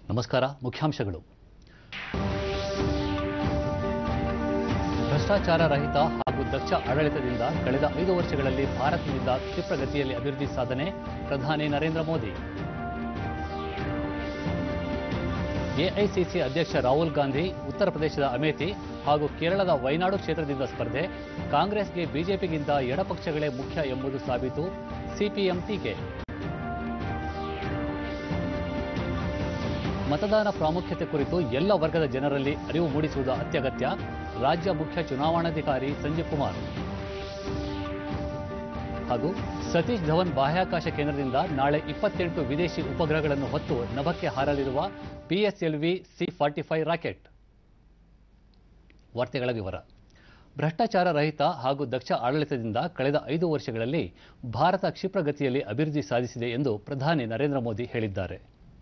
ನಮಸ್ಕಾರ ಮುಖ್ಯಾಂಶಗಳು ಭ್ರಷ್ಟಾಚಾರ ರಹಿತ ಹಾಗೂ ದಕ್ಷ ಆಡಳಿತದಿಂದ ಕಳೆದ ಐದು ವರ್ಷಗಳಲ್ಲಿ ಭಾರತದಿಂದ ಕ್ಷಿಪ್ರಗತಿಯಲ್ಲಿ ಅಭಿವೃದ್ಧಿ ಸಾಧನೆ ಪ್ರಧಾನಿ ನರೇಂದ್ರ ಮೋದಿ ಎಐಸಿಸಿ ಅಧ್ಯಕ್ಷ ರಾಹುಲ್ ಗಾಂಧಿ ಉತ್ತರ ಪ್ರದೇಶದ ಅಮೇಥಿ ಹಾಗೂ ಕೇರಳದ ವಯನಾಡು ಕ್ಷೇತ್ರದಿಂದ ಸ್ಪರ್ಧೆ ಕಾಂಗ್ರೆಸ್ಗೆ ಬಿಜೆಪಿಗಿಂತ ಎಡಪಕ್ಷಗಳೇ ಮುಖ್ಯ ಎಂಬುದು ಸಾಬೀತು ಸಿಪಿಎಂ ಟೀಕೆ ಮತದಾನ ಪ್ರಾಮುಖ್ಯತೆ ಕುರಿತು ಎಲ್ಲ ವರ್ಗದ ಜನರಲ್ಲಿ ಅರಿವು ಮೂಡಿಸುವುದು ಅತ್ಯಗತ್ಯ ರಾಜ್ಯ ಮುಖ್ಯ ಚುನಾವಣಾಧಿಕಾರಿ ಸಂಜೀವ್ ಕುಮಾರ್ ಹಾಗೂ ಸತೀಶ್ ಧವನ್ ಬಾಹ್ಯಾಕಾಶ ಕೇಂದ್ರದಿಂದ ನಾಳೆ ಇಪ್ಪತ್ತೆಂಟು ವಿದೇಶಿ ಉಪಗ್ರಹಗಳನ್ನು ಹೊತ್ತು ನಭಕ್ಕೆ ಹಾರಲಿರುವ PSLV C forty five rocket ವಾರ್ತೆಗಳ ವಿವರ ಭ್ರಷ್ಟಾಚಾರ ರಹಿತ ಹಾಗೂ ದಕ್ಷ ಆಡಳಿತದಿಂದ ಕಳೆದ ಐದು ವರ್ಷಗಳಲ್ಲಿ ಭಾರತ ಕ್ಷಿಪ್ರಗತಿಯಲ್ಲಿ ಅಭಿವೃದ್ಧಿ ಸಾಧಿಸಿದೆ ಎಂದು ಪ್ರಧಾನಿ ನರೇಂದ್ರ ಮೋದಿ ಹೇಳಿದ್ದಾರೆ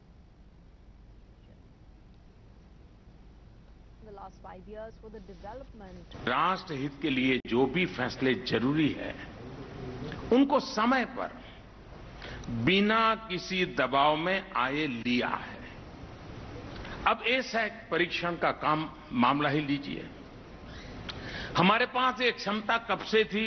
the last five years for the development राष्ट्र हित के लिए जो भी फैसले जरूरी है उनको समय पर बिना किसी दबाव में आए लिया है अब ऐसा एक परीक्षण का काम मामला ही लीजिए हमारे पास ये क्षमता कब से थी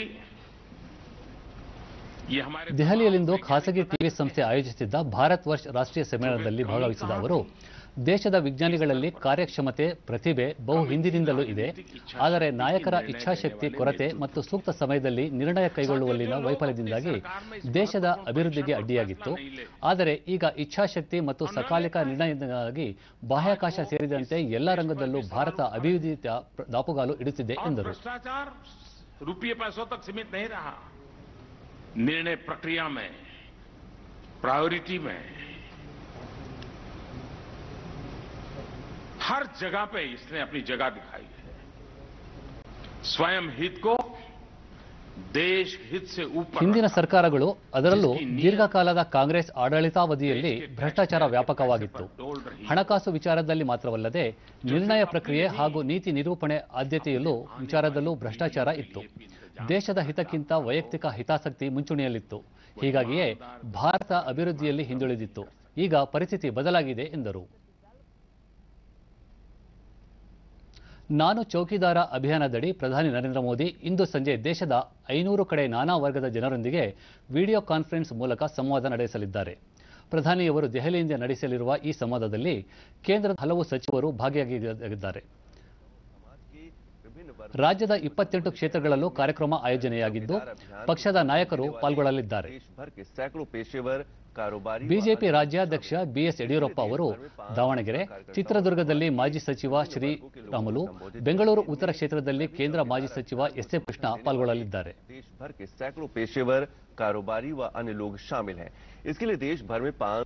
ये हमारे ದೆಹಲಿಯಲ್ಲಿಂದು ಖಾಸಗಿ ಟಿವಿ ಸಂಸ್ಥೆ ಆಯೋಜಿಸಿದ್ದ ಭಾರತ್ ವರ್ಷ ರಾಷ್ಟ್ರೀಯ ಸಮ್ಮೇಳನದಲ್ಲಿ ಭಾಗವಹಿಸಿದ ಅವರು ದೇಶದ ವಿಜ್ಞಾನಿಗಳಲ್ಲಿ ಕಾರ್ಯಕ್ಷಮತೆ ಪ್ರತಿಭೆ ಬಹು ಹಿಂದಿನಿಂದಲೂ ಇದೆ ಆದರೆ ನಾಯಕರ ಇಚ್ಛಾಶಕ್ತಿ ಕೊರತೆ ಮತ್ತು ಸೂಕ್ತ ಸಮಯದಲ್ಲಿ ನಿರ್ಣಯ ಕೈಗೊಳ್ಳುವಲ್ಲಿನ ವೈಫಲ್ಯದಿಂದಾಗಿ ದೇಶದ ಅಭಿವೃದ್ಧಿಗೆ ಅಡ್ಡಿಯಾಗಿತ್ತು ಆದರೆ ಈಗ ಇಚ್ಛಾಶಕ್ತಿ ಮತ್ತು ಸಕಾಲಿಕ ನಿರ್ಣಯದಿಂದಾಗಿ ಬಾಹ್ಯಾಕಾಶ ಸೇರಿದಂತೆ ಎಲ್ಲ ರಂಗದಲ್ಲೂ ಭಾರತ ಅಭಿವೃದ್ಧಿ ದಾಪುಗಾಲು ಇಡುತ್ತಿದೆ और ಎಂದರು भ्रष्टाचार रुपये पैसों तक सीमित नहीं रहा निर्णय प्रक्रिया में प्रायोरिटी में हर जगह पे इसने अपनी जगह दिखाई है स्वयं हित को देश हित से ऊपर ಹಿಂದಿನ रखा। ಸರ್ಕಾರಗಳು ಅದರಲ್ಲೂ ದೀರ್ಘಕಾಲದ ಕಾಂಗ್ರೆಸ್ ಆಡಳಿತಾವಧಿಯಲ್ಲಿ ಭ್ರಷ್ಟಾಚಾರ ವ್ಯಾಪಕವಾಗಿತ್ತು ಹಣಕಾಸು ವಿಚಾರದಲ್ಲಿ ಮಾತ್ರವಲ್ಲದೆ ನಿರ್ಣಯ ಪ್ರಕ್ರಿಯೆ ಹಾಗೂ ನೀತಿ ನಿರೂಪಣೆ ಆದ್ಯತೆಯಲ್ಲೂ ವಿಚಾರದಲ್ಲೂ ಭ್ರಷ್ಟಾಚಾರ ಇತ್ತು ದೇಶದ ಹಿತಕ್ಕಿಂತ ವೈಯಕ್ತಿಕ ಹಿತಾಸಕ್ತಿ ಮುಂಚೂಣಿಯಲ್ಲಿತ್ತು ಹೀಗಾಗಿಯೇ ಭಾರತ ಅಭಿವೃದ್ಧಿಯಲ್ಲಿ ಹಿಂದುಳಿದಿತ್ತು ಈಗ ಪರಿಸ್ಥಿತಿ ಬದಲಾಗಿದೆ ಎಂದರು ನಾನು ಚೌಕಿದಾರ ಅಭಿಯಾನದಡಿ ಪ್ರಧಾನಿ ನರೇಂದ್ರ ಮೋದಿ ಇಂದು ಸಂಜೆ ದೇಶದ ಐನೂರು ಕಡೆ ನಾನಾ ವರ್ಗದ ಜನರೊಂದಿಗೆ ವಿಡಿಯೋ ಕಾನ್ಫರೆನ್ಸ್ ಮೂಲಕ ಸಂವಾದ ನಡೆಸಲಿದ್ದಾರೆ ಪ್ರಧಾನಿಯವರು ದೆಹಲಿಯಿಂದ ನಡೆಸಲಿರುವ ಈ ಸಂವಾದದಲ್ಲಿ ಕೇಂದ್ರದ ಹಲವು ಸಚಿವರು ಭಾಗಿಯಾಗಿದ್ದಾರೆ ರಾಜ್ಯದ ಇಪ್ಪತ್ತೆಂಟು ಕ್ಷೇತ್ರಗಳಲ್ಲೂ ಕಾರ್ಯಕ್ರಮ ಆಯೋಜನೆಯಾಗಿದ್ದು ಪಕ್ಷದ ನಾಯಕರು ಪಾಲ್ಗೊಳ್ಳಲಿದ್ದಾರೆ देश भर के सैकड़ों पेशेवर कारोबारी ಬಿಜೆಪಿ ರಾಜ್ಯಾಧ್ಯಕ್ಷ ಬಿಎಸ್ ಯಡಿಯೂರಪ್ಪ ಅವರು ದಾವಣಗೆರೆ ಚಿತ್ರದುರ್ಗದಲ್ಲಿ ಮಾಜಿ ಸಚಿವ ಶ್ರೀರಾಮುಲು ಬೆಂಗಳೂರು ಉತ್ತರ ಕ್ಷೇತ್ರದಲ್ಲಿ ಕೇಂದ್ರ ಮಾಜಿ ಸಚಿವ ಎಸ್ ಎ ಕೃಷ್ಣ ಪಾಲ್ಗೊಳ್ಳಲಿದ್ದಾರೆ देश भर के सैकड़ों पेशेवर कारोबारी व अन्य लोग शामिल हैं इसके लिए देश भर में पांच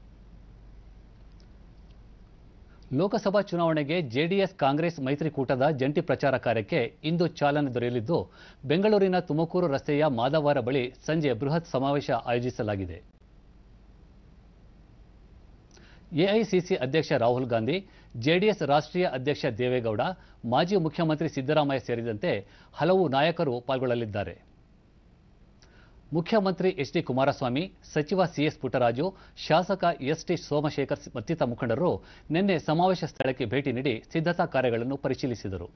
ಲೋಕಸಭಾ ಚುನಾವಣೆಗೆ ಜೆಡಿಎಸ್ ಕಾಂಗ್ರೆಸ್ ಮೈತ್ರಿಕೂಟದ ಜಂಟಿ ಪ್ರಚಾರ ಕಾರ್ಯಕ್ಕೆ ಇಂದು ಚಾಲನೆ ದೊರೆಯಲಿದ್ದು ಬೆಂಗಳೂರಿನ ತುಮಕೂರು ರಸ್ತೆಯ ಮಾದವಾರ ಬಳಿ ಸಂಜೆ ಬೃಹತ್ ಸಮಾವೇಶ ಆಯೋಜಿಸಲಾಗಿದೆ ಎಐಸಿಸಿ ಅಧ್ಯಕ್ಷ ರಾಹುಲ್ ಗಾಂಧಿ ಜೆಡಿಎಸ್ ರಾಷ್ಟ್ರೀಯ ಅಧ್ಯಕ್ಷ ದೇವೇಗೌಡ ಮಾಜಿ ಮುಖ್ಯಮಂತ್ರಿ ಸಿದ್ದರಾಮಯ್ಯ ಸೇರಿದಂತೆ ಹಲವು ನಾಯಕರು ಪಾಲ್ಗೊಳ್ಳಲಿದ್ದಾರೆ ಮುಖ್ಯಮಂತ್ರಿ ಎಚ್ ಡಿ ಕುಮಾರಸ್ವಾಮಿ ಸಚಿವ ಸಿಎಸ್ ಪುಟ್ಟರಾಜು ಶಾಸಕ ಎಸ್ ಟಿ ಸೋಮಶೇಖರ್ ಮತ್ತಿತರ ಮುಖಂಡರು ನಿನ್ನೆ ಸಮಾವೇಶ ಸ್ಥಳಕ್ಕೆ ಭೇಟಿ ನೀಡಿ ಸಿದ್ಧತಾ ಕಾರ್ಯಗಳನ್ನು ಪರಿಶೀಲಿಸಿದರು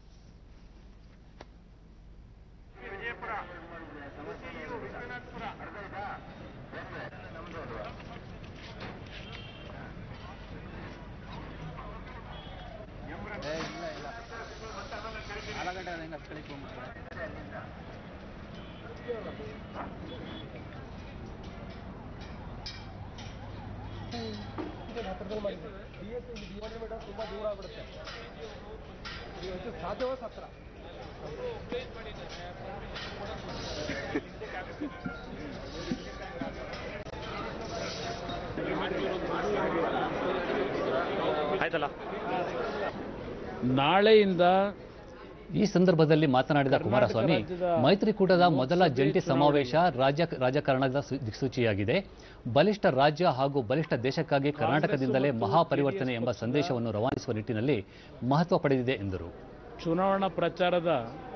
ನಾಳೆಯಿಂದ ಈ ಸಂದರ್ಭದಲ್ಲಿ ಮಾತನಾಡಿದ ಕುಮಾರಸ್ವಾಮಿ ಮೈತ್ರಿಕೂಟದ ಮೊದಲ ಜಂಟಿ ಸಮಾವೇಶ ರಾಜ್ಯ ರಾಜಕಾರಣದ ಸು- ದಿಕ್ಸೂಚಿಯಾಗಿದೆ ಬಲಿಷ್ಠ ರಾಜ್ಯ ಹಾಗೂ ಬಲಿಷ್ಠ ದೇಶಕ್ಕಾಗಿ ಕರ್ನಾಟಕದಿಂದಲೇ ಮಹಾಪರಿವರ್ತನೆ ಎಂಬ ಸಂದೇಶವನ್ನು ರವಾನಿಸುವ ನಿಟ್ಟಿನಲ್ಲಿ ಮಹತ್ವ ಪಡೆದಿದೆ ಎಂದರು ಚುನಾವಣಾ ಪ್ರಚಾರದ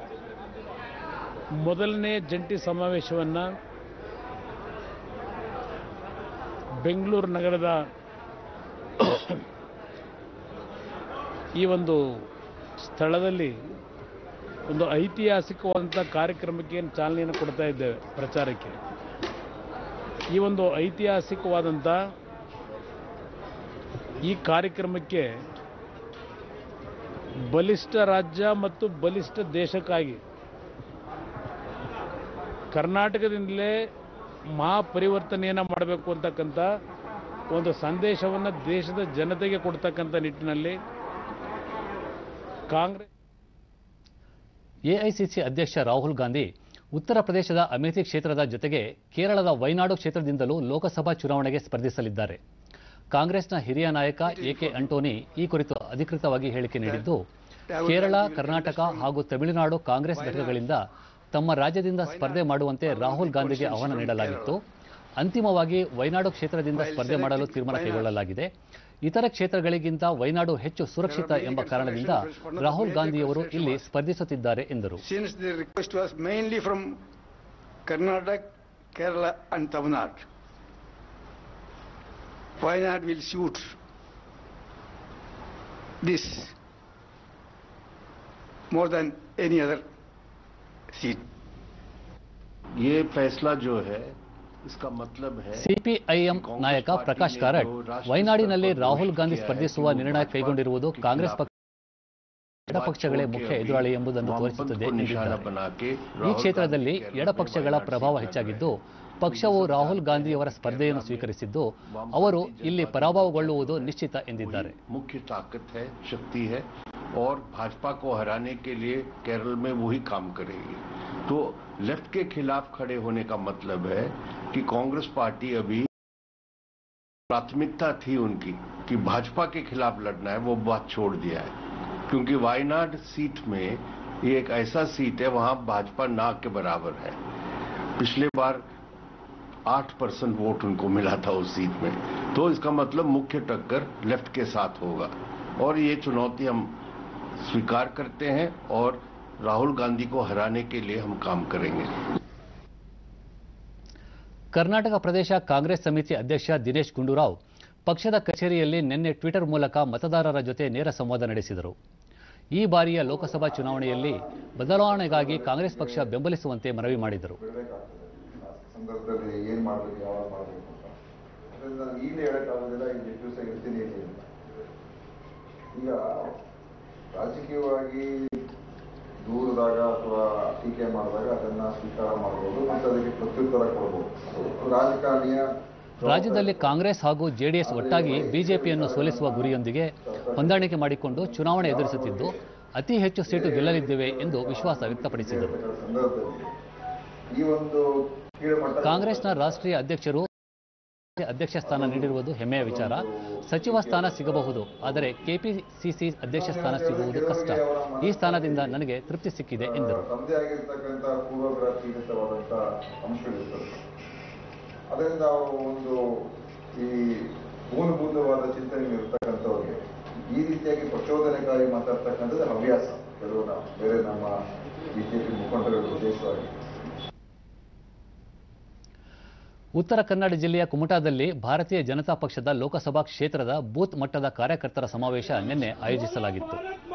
ಮೊದಲನೇ ಜಂಟಿ ಸಮಾವೇಶವನ್ನು ಬೆಂಗಳೂರು ನಗರದ ಈ ಒಂದು ಸ್ಥಳದಲ್ಲಿ ಒಂದು ಐತಿಹಾಸಿಕವಾದಂಥ ಕಾರ್ಯಕ್ರಮಕ್ಕೆ ಏನು ಚಾಲನೆಯನ್ನು ಕೊಡ್ತಾ ಇದ್ದೇವೆ ಪ್ರಚಾರಕ್ಕೆ ಈ ಒಂದು ಐತಿಹಾಸಿಕವಾದಂಥ ಈ ಕಾರ್ಯಕ್ರಮಕ್ಕೆ ಬಲಿಷ್ಠ ರಾಜ್ಯ ಮತ್ತು ಬಲಿಷ್ಠ ದೇಶಕ್ಕಾಗಿ ಕರ್ನಾಟಕದಿಂದಲೇ ಮಹಾಪರಿವರ್ತನೆಯನ್ನು ಮಾಡಬೇಕು ಅಂತಕ್ಕಂಥ ಒಂದು ಸಂದೇಶವನ್ನು ದೇಶದ ಜನತೆಗೆ ಕೊಡ್ತಕ್ಕಂಥ ನಿಟ್ಟಿನಲ್ಲಿ ಕಾಂಗ್ರೆಸ್ ಎಐಸಿಸಿ ಅಧ್ಯಕ್ಷ ರಾಹುಲ್ ಗಾಂಧಿ ಉತ್ತರ ಪ್ರದೇಶದ ಅಮೇಥಿ ಕ್ಷೇತ್ರದ ಜೊತೆಗೆ ಕೇರಳದ ವೈನಾಡು ಕ್ಷೇತ್ರದಿಂದಲೂ ಲೋಕಸಭಾ ಚುನಾವಣೆಗೆ ಸ್ಪರ್ಧಿಸಲಿದ್ದಾರೆ ಕಾಂಗ್ರೆಸ್ನ ಹಿರಿಯ ನಾಯಕ ಎಕೆ ಅಂಟೋನಿ ಈ ಕುರಿತು ಅಧಿಕೃತವಾಗಿ ಹೇಳಿಕೆ ನೀಡಿದ್ದು ಕೇರಳ ಕರ್ನಾಟಕ ಹಾಗೂ ತಮಿಳುನಾಡು ಕಾಂಗ್ರೆಸ್ ಘಟಕಗಳಿಂದ ತಮ್ಮ ರಾಜ್ಯದಿಂದ ಸ್ಪರ್ಧೆ ಮಾಡುವಂತೆ ರಾಹುಲ್ ಗಾಂಧಿಗೆ ಆಹ್ವಾನ ನೀಡಲಾಗಿತ್ತು ಅಂತಿಮವಾಗಿ ವೈನಾಡು ಕ್ಷೇತ್ರದಿಂದ ಸ್ಪರ್ಧೆ ಮಾಡಲು ತೀರ್ಮಾನ ಕೈಗೊಳ್ಳಲಾಗಿದೆ ಇತರ ಕ್ಷೇತ್ರಗಳಿಗಿಂತ ವೈನಾಡು ಹೆಚ್ಚು ಸುರಕ್ಷಿತ ಎಂಬ ಕಾರಣದಿಂದ ರಾಹುಲ್ ಗಾಂಧಿಯವರು ಇಲ್ಲಿ ಸ್ಪರ್ಧಿಸುತ್ತಿದ್ದಾರೆ ಎಂದರು since the request was mainly from Karnataka, Kerala and Tamil Nadu. Wayanad will suit this more than any other seat. ये फैसला जो है इसका मतलब है ಸಿಪಿಐಎಂ ನಾಯಕ ಪ್ರಕಾಶ್ ಕಾರಟ್ ವೈನಾಡಿನಲ್ಲಿ ರಾಹುಲ್ ಗಾಂಧಿ ಸ್ಪರ್ಧಿಸುವ ನಿರ್ಣಯ ಕೈಗೊಂಡಿರುವುದು ಕಾಂಗ್ರೆಸ್ ಪಕ್ಷ ಎಡಪಕ್ಷಗಳೇ ಮುಖ್ಯ ಎದುರಾಳಿ ಎಂಬುದನ್ನು ತೋರಿಸುತ್ತದೆ ಎಂದಿದ್ದಾರೆ ಈ ಕ್ಷೇತ್ರದಲ್ಲಿ ಎಡಪಕ್ಷಗಳ ಪ್ರಭಾವ ಹೆಚ್ಚಾಗಿದ್ದು ಪಕ್ಷವು ರಾಹುಲ್ ಗಾಂಧಿಯವರ ಸ್ಪರ್ಧೆಯನ್ನು ಸ್ವೀಕರಿಸಿದ್ದು ಅವರು ಇಲ್ಲಿ ಪರಾಭವಗೊಳ್ಳುವುದು ನಿಶ್ಚಿತ ಎಂದಿದ್ದಾರೆ मुख्य ताकत है शक्ति है और भाजपा को हराने के लिए केरल में वही काम करेगी तो लेफ्ट के खिलाफ खड़े होने का मतलब है कि कांग्रेस पार्टी अभी प्राथमिकता थी उनकी कि भाजपा के खिलाफ लड़ना है वो बात छोड़ दिया है क्योंकि वायनाड सीट में ये एक ऐसा सीट है वहां भाजपा ना के बराबर है पिछले बार आठ परसेंट वोट उनको मिला था उस सीट में तो इसका मतलब मुख्य टक्कर लेफ्ट के साथ होगा और ये चुनौती हम स्वीकार करते हैं और राहुल गांधी को हराने के लिए हम काम करेंगे ಕರ್ನಾಟಕ ಪ್ರದೇಶ ಕಾಂಗ್ರೆಸ್ ಸಮಿತಿ ಅಧ್ಯಕ್ಷ ದಿನೇಶ್ ಗುಂಡೂರಾವ್ ಪಕ್ಷದ ಕಚೇರಿಯಲ್ಲಿ ನಿನ್ನೆ ಟ್ವಿಟರ್ ಮೂಲಕ ಮತದಾರರ ಜೊತೆ ನೇರ ಸಂವಾದ ನಡೆಸಿದರು ಈ ಬಾರಿಯ ಲೋಕಸಭಾ ಚುನಾವಣೆಯಲ್ಲಿ ಬದಲಾವಣೆಗಾಗಿ ಕಾಂಗ್ರೆಸ್ ಪಕ್ಷ ಬೆಂಬಲಿಸುವಂತೆ ಮನವಿ ಮಾಡಿದರು ಸಂದರ್ಭದಲ್ಲಿ ಏನ್ ಮಾಡ್ಬೇಕು ಯಾವಾಗ ಮಾಡ್ಬೇಕು ಅಂತ ಅದರಿಂದ ನಾನು ಈಗಲೇ ಹೇಳಕ್ಕಾಗೋದಿಲ್ಲ ಈಗ ಎಷ್ಟು ದಿವಸ ಇರ್ತೀನಿ ಇಲ್ಲಿ ಅಂತ. ಈಗ ರಾಜಕೀಯವಾಗಿ ದೂರದಾಗ ಅಥವಾ ಟೀಕೆ ಮಾಡಿದಾಗ ಅದನ್ನ ಸ್ವೀಕಾರ ಮಾಡಬಹುದು ಮತ್ತು ಅದಕ್ಕೆ ಪ್ರತ್ಯುತ್ತರ ಕೊಡಬಹುದು ಅದು ರಾಜಕಾರಣಿಯ ರಾಜ್ಯದಲ್ಲಿ ಕಾಂಗ್ರೆಸ್ ಹಾಗೂ ಜೆಡಿಎಸ್ ಒಟ್ಟಾಗಿ ಬಿಜೆಪಿಯನ್ನು ಸೋಲಿಸುವ ಗುರಿಯೊಂದಿಗೆ ಹೊಂದಾಣಿಕೆ ಮಾಡಿಕೊಂಡು ಚುನಾವಣೆ ಎದುರಿಸುತ್ತಿದ್ದು ಅತಿ ಹೆಚ್ಚು ಸೀಟು ಗೆಲ್ಲಲಿದ್ದೇವೆ ಎಂದು ವಿಶ್ವಾಸ ವ್ಯಕ್ತಪಡಿಸಿದರು ಸಂದರ್ಭದಲ್ಲಿ ಈ ಒಂದು ಕೀಳುಮಟ್ಟ ಕಾಂಗ್ರೆಸ್ನ ರಾಷ್ಟ್ರೀಯ ಅಧ್ಯಕ್ಷರು ಅಧ್ಯಕ್ಷ ಸ್ಥಾನ ನೀಡಿರುವುದು ಹೆಮ್ಮೆಯ ವಿಚಾರ ಸಚಿವ ಸ್ಥಾನ ಸಿಗಬಹುದು ಆದರೆ ಕೆಪಿಸಿಸಿ ಅಧ್ಯಕ್ಷ ಸ್ಥಾನ ಸಿಗುವುದು ಕಷ್ಟ ಈ ಸ್ಥಾನದಿಂದ ನನಗೆ ತೃಪ್ತಿ ಸಿಕ್ಕಿದೆ ಎಂದರು ತಮ್ಮದೇ ಆಗಿರ್ತಕ್ಕಂಥ ಪೂರ್ವಗ್ರಹ ಪೀಡಿತವಾದಂಥ ಅಂಶಗಳಿರ್ತದೆ ಅದರಿಂದ ಅವರು ಒಂದು ಈ ಮೂಲಭೂತವಾದ ಚಿಂತನೆ ಇರ್ತಕ್ಕಂಥವ್ರಿಗೆ ಈ ರೀತಿಯಾಗಿ ಪ್ರಚೋದನೆಕಾರಿ ಮಾತಾಡ್ತಕ್ಕಂಥದ್ದು ಹವ್ಯಾಸ ಕೆಲವು ನಾವು ಬೇರೆ ನಮ್ಮ ಬಿಜೆಪಿ ಮುಖಂಡರ ಉದ್ದೇಶವಾಗಿ ಉತ್ತರ ಕನ್ನಡ ಜಿಲ್ಲೆಯ ಕುಮಟಾದಲ್ಲಿ ಭಾರತೀಯ ಜನತಾ ಪಕ್ಷದ ಲೋಕಸಭಾ ಕ್ಷೇತ್ರದ ಬೂತ್ ಮಟ್ಟದ ಕಾರ್ಯಕರ್ತರ ಸಮಾವೇಶ ನಿನ್ನೆ ಆಯೋಜಿಸಲಾಗಿತ್ತು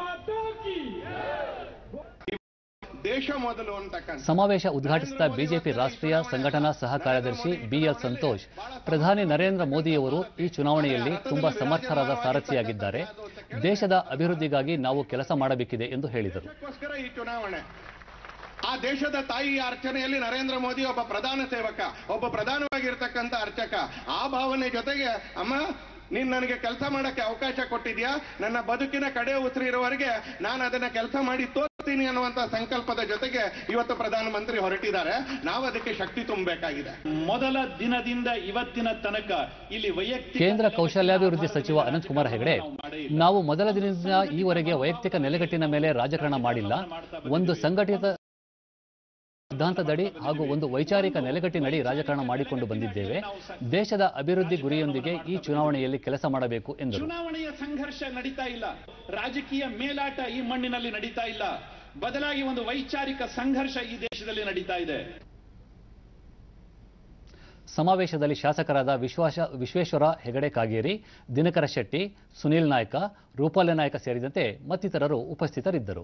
ದೇಶ ಮೊದಲು ಅಂತಕ್ಕಂಥ ಸಮಾವೇಶ ಉದ್ಘಾಟಿಸಿದ ಬಿಜೆಪಿ ರಾಷ್ಟ್ರೀಯ ಸಂಘಟನಾ ಸಹ ಕಾರ್ಯದರ್ಶಿ ಬಿಎಲ್ ಸಂತೋಷ್ ಪ್ರಧಾನಿ ನರೇಂದ್ರ ಮೋದಿಯವರು ಈ ಚುನಾವಣೆಯಲ್ಲಿ ತುಂಬಾ ಸಮರ್ಥರಾದ ಸಾರಥಿಯಾಗಿದ್ದಾರೆ ದೇಶದ ಅಭಿವೃದ್ಧಿಗಾಗಿ ನಾವು ಕೆಲಸ ಮಾಡಬೇಕಿದೆ ಎಂದು ಹೇಳಿದರು ಅದಕ್ಕೋಸ್ಕರ ಈ ಚುನಾವಣೆ ಆ ದೇಶದ ತಾಯಿಯ ಅರ್ಚನೆಯಲ್ಲಿ ನರೇಂದ್ರ ಮೋದಿ ಒಬ್ಬ ಪ್ರಧಾನ ಸೇವಕ ಒಬ್ಬ ಪ್ರಧಾನವಾಗಿರ್ತಕ್ಕಂಥ ಅರ್ಚಕ ಆ ಭಾವನೆ ಜೊತೆಗೆ ಅಮ್ಮ ನೀನ್ ನನಗೆ ಕೆಲಸ ಮಾಡಕ್ಕೆ ಅವಕಾಶ ಕೊಟ್ಟಿದ್ಯಾ ನನ್ನ ಬದುಕಿನ ಕಡೆ ಉಸಿರಿರುವವರೆಗೆ ನಾನು ಅದನ್ನ ಕೆಲಸ ಮಾಡಿ ತೋರ್ತೀನಿ ಅನ್ನುವಂತ ಸಂಕಲ್ಪದ ಜೊತೆಗೆ ಇವತ್ತು ಪ್ರಧಾನಮಂತ್ರಿ ಹೊರಟಿದ್ದಾರೆ ನಾವು ಅದಕ್ಕೆ ಶಕ್ತಿ ತುಂಬಬೇಕಾಗಿದೆ ಮೊದಲ ದಿನದಿಂದ ಇವತ್ತಿನ ತನಕ ಇಲ್ಲಿ ವೈಯಕ್ತಿಕ ಕೇಂದ್ರ ಕೌಶಲ್ಯಾಭಿವೃದ್ಧಿ ಸಚಿವ ಅನಂತಕುಮಾರ್ ಹೆಗಡೆ ನಾವು ಮೊದಲ ದಿನದಿಂದ ಈವರೆಗೆ ವೈಯಕ್ತಿಕ ನೆಲೆಗಟ್ಟಿನ ಮೇಲೆ ರಾಜಕಾರಣ ಮಾಡಿಲ್ಲ ಒಂದು ಸಂಘಟಿತ ಸಿದ್ಧಾಂತದಡಿ ಹಾಗೂ ಒಂದು ವೈಚಾರಿಕ ನೆಲೆಗಟ್ಟಿನಡಿ ರಾಜಕಾರಣ ಮಾಡಿಕೊಂಡು ಬಂದಿದ್ದೇವೆ ದೇಶದ ಅಭಿವೃದ್ಧಿ ಗುರಿಯೊಂದಿಗೆ ಈ ಚುನಾವಣೆಯಲ್ಲಿ ಕೆಲಸ ಮಾಡಬೇಕು ಎಂದರು ಚುನಾವಣೆಯ ಸಂಘರ್ಷ ನಡೀತಾ ಇಲ್ಲ ರಾಜಕೀಯ ಮೇಲಾಟ ಈ ಮಣ್ಣಿನಲ್ಲಿ ನಡೀತಾ ಇಲ್ಲ ಬದಲಾಗಿ ಒಂದು ವೈಚಾರಿಕ ಸಂಘರ್ಷ ಈ ದೇಶದಲ್ಲಿ ನಡೀತಾ ಇದೆ ಸಮಾವೇಶದಲ್ಲಿ ಶಾಸಕರಾದ ವಿಶ್ವಾಸ ವಿಶ್ವೇಶ್ವರ ಹೆಗಡೆ ಕಾಗೇರಿ ದಿನಕರ ಶೆಟ್ಟಿ ಸುನೀಲ್ ನಾಯ್ಕ ರೂಪಾಲ ನಾಯ್ಕ ಸೇರಿದಂತೆ ಮತ್ತಿತರರು ಉಪಸ್ಥಿತರಿದ್ದರು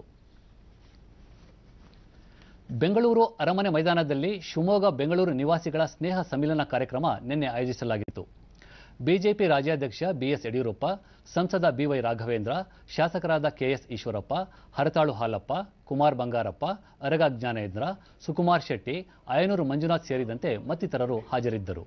ಬೆಂಗಳೂರು ಅರಮನೆ ಮೈದಾನದಲ್ಲಿ ಶಿವಮೊಗ್ಗ ಬೆಂಗಳೂರು ನಿವಾಸಿಗಳ ಸ್ನೇಹ ಸಮ್ಮಿಲನ ಕಾರ್ಯಕ್ರಮ ನಿನ್ನೆ ಆಯೋಜಿಸಲಾಗಿತ್ತು ಬಿಜೆಪಿ ರಾಜ್ಯಾಧ್ಯಕ್ಷ ಬಿಎಸ್ ಯಡಿಯೂರಪ್ಪ ಸಂಸದ ಬಿವೈ ರಾಘವೇಂದ್ರ ಶಾಸಕರಾದ ಕೆಎಸ್ ಈಶ್ವರಪ್ಪ ಹರತಾಳು ಹಾಲಪ್ಪ ಕುಮಾರ್ ಬಂಗಾರಪ್ಪ ಅರಗ ಜ್ಞಾನೇಂದ್ರ ಸುಕುಮಾರ್ ಶೆಟ್ಟಿ ಆಯನೂರು ಮಂಜುನಾಥ್ ಸೇರಿದಂತೆ ಮತ್ತಿತರರು ಹಾಜರಿದ್ದರು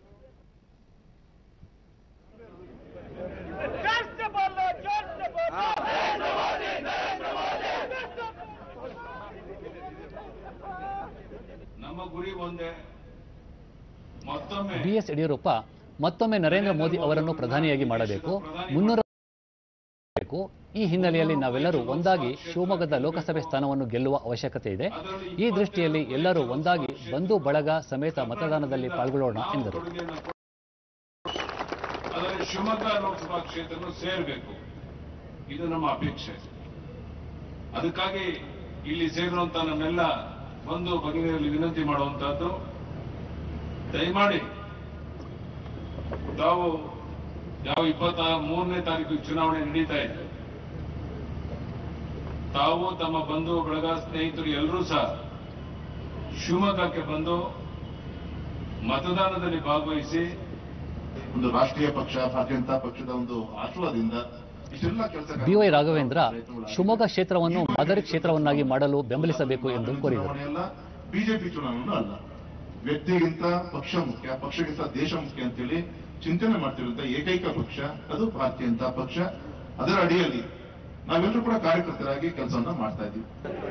ನಮ್ಮ ಗುರಿ ಒಂದೇ ಮತ್ತೊಮ್ಮೆ ಬಿಎಸ್ ಯಡಿಯೂರಪ್ಪ ಮತ್ತೊಮ್ಮೆ ನರೇಂದ್ರ ಮೋದಿ ಅವರನ್ನು ಪ್ರಧಾನಿಯಾಗಿ ಮಾಡಬೇಕು ಮುನ್ನೂರ ಬೇಕು. ಈ ಹಿನ್ನೆಲೆಯಲ್ಲಿ ನಾವೆಲ್ಲರೂ ಒಂದಾಗಿ ಶಿವಮೊಗ್ಗದ ಲೋಕಸಭೆ ಸ್ಥಾನವನ್ನು ಗೆಲ್ಲುವ ಅವಶ್ಯಕತೆ ಇದೆ ಈ ದೃಷ್ಟಿಯಲ್ಲಿ ಎಲ್ಲರೂ ಒಂದಾಗಿ ಬಂಧು ಬಳಗ ಸಮೇತ ಮತದಾನದಲ್ಲಿ ಪಾಲ್ಗೊಳ್ಳೋಣ ಎಂದರು ಅದರಲ್ಲಿ ಶಿವಮೊಗ್ಗ ಲೋಕಸಭಾ ಕ್ಷೇತ್ರನು ಸೇರಬೇಕು ಇದು ನಮ್ಮ ಅಪೇಕ್ಷೆ ಅದಕ್ಕಾಗಿ ಇಲ್ಲಿ ಸೇರಿರುವಂತ ನನ್ನೆಲ್ಲ ಬಂಧು ಭಗಿನಿಯರಲ್ಲಿ ವಿನಂತಿ ಮಾಡುವಂತಹದ್ದು ದಯಮಾಡಿ ತಾವು ಯಾವ ಇಪ್ಪತ್ತ ಮೂರನೇ ತಾರೀಕು ಚುನಾವಣೆ ನಡೀತಾ ಇದೆ ತಾವು ತಮ್ಮ ಬಂಧು ಬಳಗ ಸ್ನೇಹಿತರು ಎಲ್ಲರೂ ಸಹ ಶಿವಮೊಗ್ಗಕ್ಕೆ ಬಂದು ಮತದಾನದಲ್ಲಿ ಭಾಗವಹಿಸಿ ಒಂದು ರಾಷ್ಟ್ರೀಯ ಪಕ್ಷ ಭಾರತೀಯ ಜನತಾ ಪಕ್ಷದ ಒಂದು ಆಶೀರ್ವಾದದಿಂದ ಇಷ್ಟೆಲ್ಲ ಕೆಲಸ ಬಿವೈ ರಾಘವೇಂದ್ರ ಶಿವಮೊಗ್ಗ ಕ್ಷೇತ್ರವನ್ನು ಮಾದರಿ ಕ್ಷೇತ್ರವನ್ನಾಗಿ ಮಾಡಲು ಬೆಂಬಲಿಸಬೇಕು ಎಂದು ಕೋರಿದರು ಚುನಾವಣೆಯಲ್ಲ ಬಿಜೆಪಿ ಚುನಾವಣೆ ಅಲ್ಲ ವ್ಯಕ್ತಿಗಿಂತ ಪಕ್ಷ ಮುಖ್ಯ ಪಕ್ಷಕ್ಕಿಂತ ದೇಶ ಮುಖ್ಯ ಅಂತೇಳಿ ಚಿಂತನೆ ಮಾಡ್ತಿರುವಂತ ಏಕೈಕ ಪಕ್ಷ ಅದು ಭಾರತೀಯ ಜನತಾ ಪಕ್ಷ ಅದರ ಅಡಿಯಲ್ಲಿ ನಾವೆಲ್ಲರೂ ಕೂಡ ಕಾರ್ಯಕರ್ತರಾಗಿ ಕೆಲಸವನ್ನ ಮಾಡ್ತಾ ಇದ್ದೀವಿ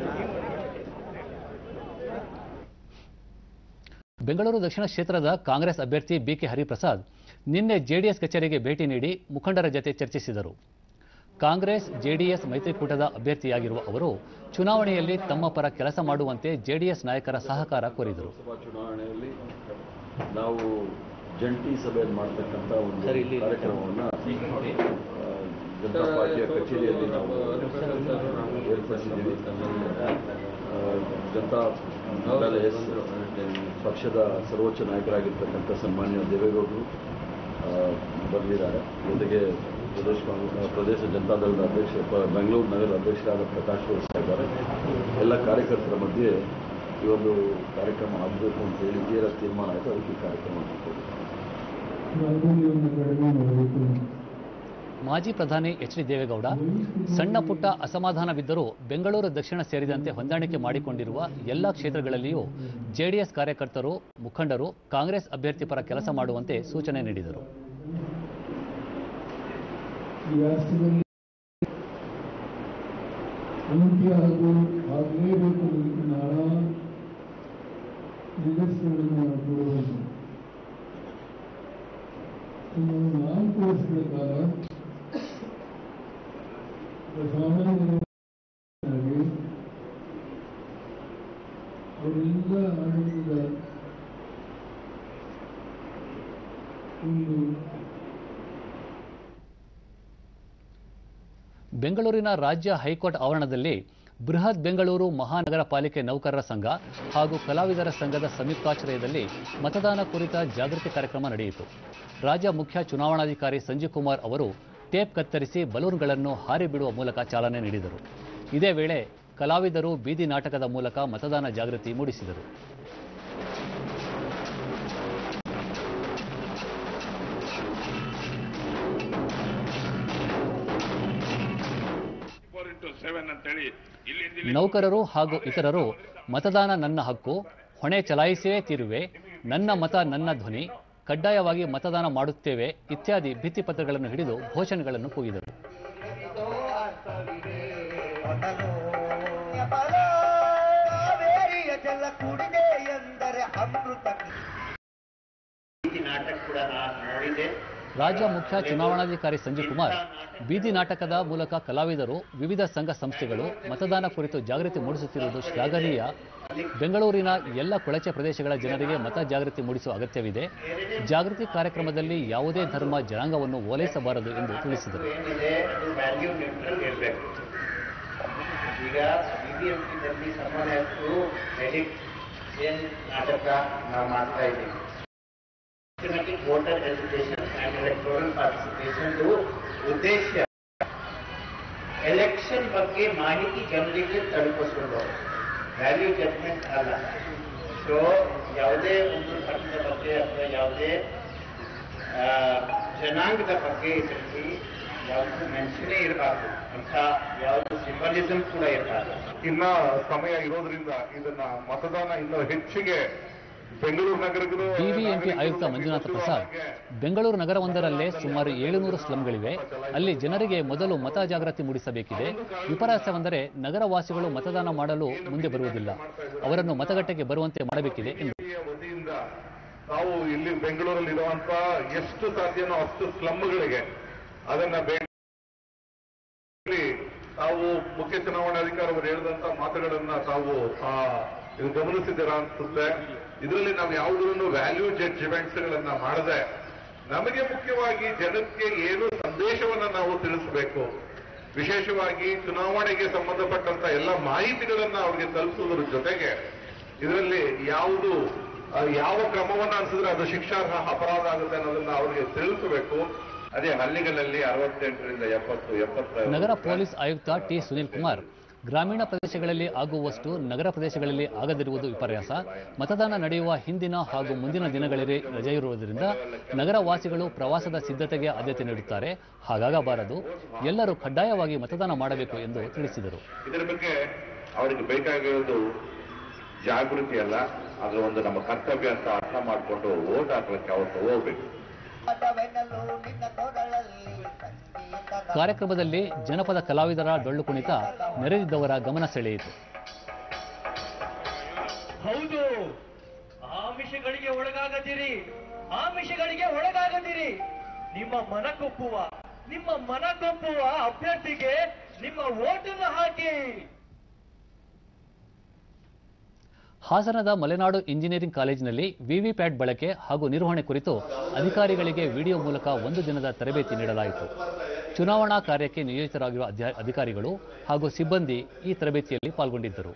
ಬೆಂಗಳೂರು ದಕ್ಷಿಣ ಕ್ಷೇತ್ರದ ಕಾಂಗ್ರೆಸ್ ಅಭ್ಯರ್ಥಿ ಬಿಕೆ ಹರಿಪ್ರಸಾದ್ ನಿನ್ನೆ ಜೆಡಿಎಸ್ ಕಚೇರಿಗೆ ಭೇಟಿ ನೀಡಿ ಮುಖಂಡರ ಜತೆ ಚರ್ಚಿಸಿದರು ಕಾಂಗ್ರೆಸ್ ಜೆಡಿಎಸ್ ಮೈತ್ರಿಕೂಟದ ಅಭ್ಯರ್ಥಿಯಾಗಿರುವ ಅವರು ಚುನಾವಣೆಯಲ್ಲಿ ತಮ್ಮ ಪರ ಕೆಲಸ ಮಾಡುವಂತೆ ಜೆಡಿಎಸ್ ನಾಯಕರ ಸಹಕಾರ ಕೋರಿದರು ಲೋಕಸಭಾ ಚುನಾವಣೆಯಲ್ಲಿ ನಾವು ಜಂಟಿ ಸಭೆಯನ್ನು ಮಾಡತಕ್ಕಂಥ ಒಂದು ಕಾರ್ಯಕ್ರಮವನ್ನು ಆ, ಜನತಾ ಪಾರ್ಟಿಯ ಕಚೇರಿಯಲ್ಲಿ ನಾವು ಏರ್ಪಡಿಸಿದ್ದೀವಿ ಆ, ಜನತಾ ದಳ ಎಸ್ ಪಕ್ಷದ ಸರ್ವೋಚ್ಚ ನಾಯಕರಾಗಿರ್ತಕ್ಕಂಥ ಸನ್ಮಾನ್ಯ ದೇವೇಗೌಡರು ಆ, ಬರಲಿದ್ದಾರೆ ಜೊತೆಗೆ ಪ್ರದೇಶ ಕಾಂಗ್ರೆಸ್ ಪ್ರದೇಶ ಜನತಾದಳದ ಅಧ್ಯಕ್ಷ ಪ- ಬೆಂಗಳೂರು ನಗರದ ಅಧ್ಯಕ್ಷರಾದ ಪ್ರಕಾಶ್ ಅವರು ಇದ್ದಾರೆ ಎಲ್ಲ ಕಾರ್ಯಕರ್ತರ ಮಧ್ಯೆ ಈ ಒಂದು ಕಾರ್ಯಕ್ರಮ ಆಗಬೇಕು ಅಂತ ಹೇಳಿ ತೀರ ತೀರ್ಮಾನ ಆಯಿತು ಅದಕ್ಕೆ ಈ ಕಾರ್ಯಕ್ರಮ ಮಾಡ್ಕೊಂಡು ಮಾಜಿ ಪ್ರಧಾನಿ ಎಚ್ ಡಿ ದೇವೇಗೌಡ ಸಣ್ಣ ಪುಟ್ಟ ಅಸಮಾಧಾನವಿದ್ದರೂ ಬೆಂಗಳೂರು ದಕ್ಷಿಣ ಸೇರಿದಂತೆ ಹೊಂದಾಣಿಕೆ ಮಾಡಿಕೊಂಡಿರುವ ಎಲ್ಲ ಕ್ಷೇತ್ರಗಳಲ್ಲಿಯೂ ಜೆಡಿಎಸ್ ಕಾರ್ಯಕರ್ತರು ಮುಖಂಡರು ಕಾಂಗ್ರೆಸ್ ಅಭ್ಯರ್ಥಿ ಪರ ಕೆಲಸ ಮಾಡುವಂತೆ ಸೂಚನೆ ನೀಡಿದರು ಈ ರಾಷ್ಟ್ರದಲ್ಲಿ ಉನ್ನತಿ ಹಾಗೂ ಆಗಲೇಬೇಕು ಅನ್ನೋದಕ್ಕೆ ನಾನಾ ನಿದರ್ಶನಗಳನ್ನು ನಾವು ನೋಡಬಹುದು ಸುಮಾರು ನಾಲ್ಕು ವರ್ಷಗಳ ಕಾಲ ಸಾಮಾನ್ಯವಾಗಿ ಅವರೆಲ್ಲ ಆಡಳಿತದ ಒಂದು ಬೆಂಗಳೂರಿನ ರಾಜ್ಯ ಹೈಕೋರ್ಟ್ ಆವರಣದಲ್ಲಿ ಬೃಹತ್ ಬೆಂಗಳೂರು ಮಹಾನಗರ ಪಾಲಿಕೆ ನೌಕರರ ಸಂಘ ಹಾಗೂ ಕಲಾವಿದರ ಸಂಘದ ಸಂಯುಕ್ತಾಶ್ರಯದಲ್ಲಿ ಮತದಾನ ಕುರಿತ ಜಾಗೃತಿ ಕಾರ್ಯಕ್ರಮ ನಡೆಯಿತು ರಾಜ್ಯ ಮುಖ್ಯ ಚುನಾವಣಾಧಿಕಾರಿ ಸಂಜೀವ್ ಕುಮಾರ್ ಅವರು ಟೇಪ್ ಕತ್ತರಿಸಿ ಬಲೂನ್ಗಳನ್ನು ಹಾರಿ ಬಿಡುವ ಮೂಲಕ ಚಾಲನೆ ನೀಡಿದರು ಇದೇ ವೇಳೆ ಕಲಾವಿದರು ಬೀದಿ ನಾಟಕದ ಮೂಲಕ ಮತದಾನ ಜಾಗೃತಿ ಮೂಡಿಸಿದರು ಫೋರ್ ಇಂಟು ಸೆವೆನ್ ಅಂತೇಳಿ ಇಲ್ಲಿಂದ ನೌಕರರು ಹಾಗೂ ಇತರರು ಮತದಾನ ನನ್ನ ಹಕ್ಕು ಹೊಣೆ ಚಲಾಯಿಸಿಯೇ ತೀರುವೆ ನನ್ನ ಮತ ನನ್ನ ಧ್ವನಿ ಕಡ್ಡಾಯವಾಗಿ ಮತದಾನ ಮಾಡುತ್ತೇವೆ ಇತ್ಯಾದಿ ಭಿತ್ತಿಪತ್ರಗಳನ್ನು ಹಿಡಿದು ಘೋಷಣೆಗಳನ್ನು ಕೂಗಿದರು ಜಲ ಕುಡಿದೆ ಎಂದರೆ ಅಮೃತ ನಾಟಕ ಕೂಡ ನಾನು ನೋಡಿದೆ ರಾಜ್ಯ ಮುಖ್ಯ ಚುನಾವಣಾಧಿಕಾರಿ ಸಂಜೀವ್ ಕುಮಾರ್ ಬೀದಿ ನಾಟಕದ ಮೂಲಕ ಕಲಾವಿದರು ವಿವಿಧ ಸಂಘ ಸಂಸ್ಥೆಗಳು ಮತದಾನ ಕುರಿತು ಜಾಗೃತಿ ಮೂಡಿಸುತ್ತಿರುವುದು ಶ್ಲಾಘನೀಯ ಬೆಂಗಳೂರಿನ ಎಲ್ಲ ಕೊಳಚೆ ಪ್ರದೇಶಗಳ ಜನರಿಗೆ ಮತ ಜಾಗೃತಿ ಮೂಡಿಸುವ ಅಗತ್ಯವಿದೆ ಜಾಗೃತಿ ಕಾರ್ಯಕ್ರಮದಲ್ಲಿ ಯಾವುದೇ ಧರ್ಮ ಜನಾಂಗವನ್ನು ಓಲೈಸಬಾರದು ಎಂದು ತಿಳಿಸಿದರು ಏನಿದೆ ಅದು ವ್ಯಾಲ್ಯೂ ನ್ಯೂಟ್ರಲ್ ಇರಬೇಕು ಈಗ ಬಿಬಿಎಂಪಿನಲ್ಲಿ ಸನ್ಮಾನ ಹಕ್ಕು ಎಡಿಟ್ ಏನ್ ನಾಟಕ ನಾವು ಮಾಡ್ತಾ ಇದ್ದೀವಿ systematic voter education and electoral participation ದು ಉದ್ದೇಶ ಎಲೆಕ್ಷನ್ ಬಗ್ಗೆ ಮಾಹಿತಿ ಜನರಿಗೆ ತಲುಪಿಸೋದು ವ್ಯಾಲ್ಯೂ ಜಡ್ಮೆಂಟ್ ಅಲ್ಲ ಸೊ ಯಾವುದೇ ಒಂದು ಧರ್ಮದ ಬಗ್ಗೆ ಅಥವಾ ಯಾವುದೇ ಆ, ಜನಾಂಗದ ಬಗ್ಗೆ ಇದರಲ್ಲಿ ಯಾವುದು ಮೆನ್ಷನೇ ಇರಬಾರ್ದು ಅಂತ ಯಾವುದು ಸಿಂಬಲಿಸಮ್ ಕೂಡ ಇರಬಾರ್ದು ಇನ್ನ ಸಮಯ ಇರೋದ್ರಿಂದ ಇದನ್ನ ಮತದಾನ ಇನ್ನು ಹೆಚ್ಚಿಗೆ ಬೆಂಗಳೂರು ನಗರಗಳು ಬಿಬಿಎಂಪಿ ಆಯುಕ್ತ ಮಂಜುನಾಥ ಪ್ರಸಾದ್ ಬೆಂಗಳೂರು ನಗರವೊಂದರಲ್ಲೇ ಸುಮಾರು ಏಳುನೂರು ಸ್ಲಂಗಳಿವೆ ಅಲ್ಲಿ ಜನರಿಗೆ ಮೊದಲು ಮತ ಜಾಗೃತಿ ಮೂಡಿಸಬೇಕಿದೆ ವಿಪರ್ಯಾಸವೆಂದರೆ ನಗರವಾಸಿಗಳು ಮತದಾನ ಮಾಡಲು ಮುಂದೆ ಬರುವುದಿಲ್ಲ ಅವರನ್ನು ಮತಗಟ್ಟೆಗೆ ಬರುವಂತೆ ಮಾಡಬೇಕಿದೆ ಎಂದರು ವತಿಯಿಂದ ನಾವು ಇಲ್ಲಿ ಬೆಂಗಳೂರಲ್ಲಿ ಇರುವಂತ ಎಷ್ಟು ಸಾಧ್ಯನೋ ಅಷ್ಟು ಸ್ಲಮ್ಗಳಿಗೆ ಅದನ್ನ ಬೇಡ ತಾವು ಮುಖ್ಯ ಚುನಾವಣಾಧಿಕಾರಿ ಅವರು ಹೇಳಿದಂತ ಮಾತುಗಳನ್ನ ತಾವು ಆ, ಇದು ಗಮನಿಸಿದ್ದೀರಾ ಅನ್ಸುತ್ತೆ ಇದರಲ್ಲಿ ನಾವು ಯಾವುದನ್ನು ವ್ಯಾಲ್ಯೂ ಜಡ್ಜ್ಮೆಂಟ್ಸ್ ಗಳನ್ನ ಮಾಡದೆ ನಮಗೆ ಮುಖ್ಯವಾಗಿ ಜನಕ್ಕೆ ಏನು ಸಂದೇಶವನ್ನ ನಾವು ತಿಳಿಸಬೇಕು ವಿಶೇಷವಾಗಿ ಚುನಾವಣೆಗೆ ಸಂಬಂಧಪಟ್ಟಂತ ಎಲ್ಲ ಮಾಹಿತಿಗಳನ್ನ ಅವರಿಗೆ ತಲುಪಿಸುವುದರ ಜೊತೆಗೆ ಇದರಲ್ಲಿ ಯಾವುದು ಆ, ಯಾವ ಕ್ರಮವನ್ನ ಅನ್ಸಿದ್ರೆ ಅದು ಶಿಕ್ಷಾರ್ಹ ಅಪರಾಧ ಆಗುತ್ತೆ ಅನ್ನೋದನ್ನ ಅವರಿಗೆ ತಿಳಿಸಬೇಕು ಅದೇ ಹಳ್ಳಿಗಳಲ್ಲಿ ಅರವತ್ತೆಂಟರಿಂದ ಎಪ್ಪತ್ತು ಎಪ್ಪತ್ತ ನಗರ ಪೊಲೀಸ್ ಆಯುಕ್ತ ಟಿ ಸುನಿಲ್ ಕುಮಾರ್ ಗ್ರಾಮೀಣ ಪ್ರದೇಶಗಳಲ್ಲಿ ಆಗುವಷ್ಟು ನಗರ ಪ್ರದೇಶಗಳಲ್ಲಿ ಆಗದಿರುವುದು ವಿಪರ್ಯಾಸ ಮತದಾನ ನಡೆಯುವ ಹಿಂದಿನ ಹಾಗೂ ಮುಂದಿನ ದಿನಗಳಲ್ಲಿ ರಜೆ ಇರುವುದರಿಂದ ನಗರ ವಾಸಿಗಳು ಪ್ರವಾಸದ ಸಿದ್ಧತೆಗೆ ಆದ್ಯತೆ ನೀಡುತ್ತಾರೆ ಹಾಗಾಗಬಾರದು ಎಲ್ಲರೂ ಕಡ್ಡಾಯವಾಗಿ ಮತದಾನ ಮಾಡಬೇಕು ಎಂದು ತಿಳಿಸಿದರು ಇದರ ಬಗ್ಗೆ ಅವರಿಗೆ ಬೇಕಾಗಿರೋದು ಜಾಗೃತಿ ಅಲ್ಲ ಅದರ ಒಂದು ನಮ್ಮ ಕರ್ತವ್ಯ ಅಂತ ಅರ್ಥ ಮಾಡಿಕೊಂಡು ಓಟ್ ಹಾಕ್ಲಿಕ್ಕೆ ಅವತ್ತು ಹೋಗ್ಬೇಕು ಕಾರ್ಯಕ್ರಮದಲ್ಲಿ ಜನಪದ ಕಲಾವಿದರ ಡೊಳ್ಳು ಕುಣಿತ ನೆರೆದಿದ್ದವರ ಗಮನ ಸೆಳೆಯಿತು ಹೌದು ಆಮಿಷಗಳಿಗೆ ಒಳಗಾಗದಿರಿ ಆಮಿಷಗಳಿಗೆ ಒಳಗಾಗದಿರಿ ನಿಮ್ಮ ಮನಕೊಪ್ಪುವ ನಿಮ್ಮ ಮನಕೊಪ್ಪುವ ಅಭ್ಯರ್ಥಿಗೆ ನಿಮ್ಮ ಓಟನ್ನು ಹಾಕಿ ಹಾಸನದ ಮಲೆನಾಡು ಇಂಜಿನಿಯರಿಂಗ್ ಕಾಲೇಜಿನಲ್ಲಿ ವಿವಿಪ್ಯಾಟ್ ಬಳಕೆ ಹಾಗೂ ನಿರ್ವಹಣೆ ಕುರಿತು ಅಧಿಕಾರಿಗಳಿಗೆ ವಿಡಿಯೋ ಮೂಲಕ ಒಂದು ದಿನದ ತರಬೇತಿ ನೀಡಲಾಯಿತು ಚುನಾವಣಾ ಕಾರ್ಯಕ್ಕೆ ನಿಯೋಜಿತರಾಗಿರುವ ಅಧ್ಯ- ಅಧಿಕಾರಿಗಳು ಹಾಗೂ ಸಿಬ್ಬಂದಿ ಈ ತರಬೇತಿಯಲ್ಲಿ ಪಾಲ್ಗೊಂಡಿದ್ದರು